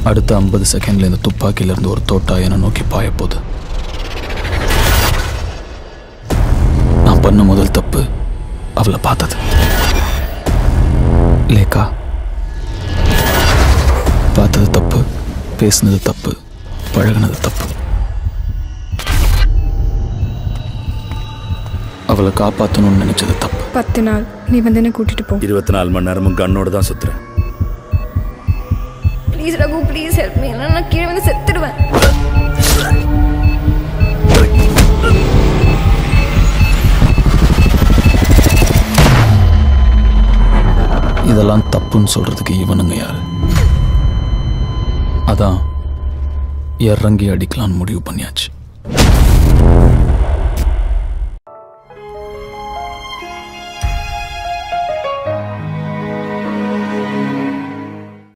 அடுத்த ஐம்பது செகண்ட்ல இந்த துப்பாக்கியிலிருந்து ஒரு தோட்டா என்னை நோக்கி பாய போகுது நான் பண்ண முதல் தப்பு அவளை பார்த்தது லேக்கா பார்த்தது தப்பு பேசுனது தப்பு பழகுனது தப்பு அவளை காப்பாற்றணும்னு நினைச்சது தப்பு பத்து நாள் நீ வந்து என்ன கூட்டிட்டு போ இருபத்தி நாலு மணி நேரமும் கண்ணோட தான் சுத்துறேன் please Raghu please help me இல்லைன்னா நான் கீழே வந்து செத்துடுவேன் இதெல்லாம் தப்புன்னு சொல்றதுக்கு இவனுங்க யாரு அதான் இறங்கி அடிக்கலான்னு முடிவு பண்ணியாச்சு